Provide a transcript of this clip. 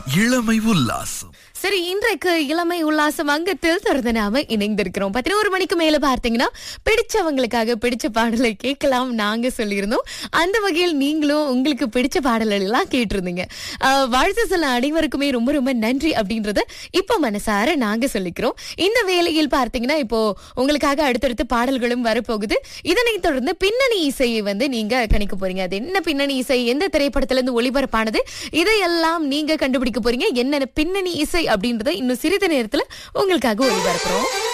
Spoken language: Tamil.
இளமை உல்லாசம் சரி இன்றைக்கு இளமை உல்லாசம் அங்கத்தில் தொடர்ந்து நாம இணைந்திருக்கிறோம் பதினோரு மணிக்கு மேல பார்த்தீங்கன்னா பிடிச்சவங்களுக்காக பிடிச்ச பாடலை கேட்கலாம் நாங்க சொல்லியிருந்தோம் அந்த வகையில் நீங்களும் உங்களுக்கு பிடிச்ச பாடல்கள் எல்லாம் கேட்டிருந்தீங்க ஆஹ், வாழ்த்து சொல்ல அனைவருக்குமே ரொம்ப ரொம்ப நன்றி அப்படின்றத இப்போ மனசார நாங்க சொல்லிக்கிறோம் இந்த வேளையில் பார்த்தீங்கன்னா இப்போ உங்களுக்காக அடுத்தடுத்து பாடல்களும் வரப்போகுது இதனைத் தொடர்ந்து பின்னணி இசையை வந்து நீங்க கணிக்க போறீங்க அது என்ன பின்னணி இசை எந்த திரைப்படத்துல இருந்து ஒளிபரப்பானது இதையெல்லாம் நீங்க கண்டுபிடிக்க போறீங்க என்ன பின்னணி இசை அப்படின்றத இன்னும் சிறிது நேரத்துல உங்களுக்காக ஒளிபரப்புறோம்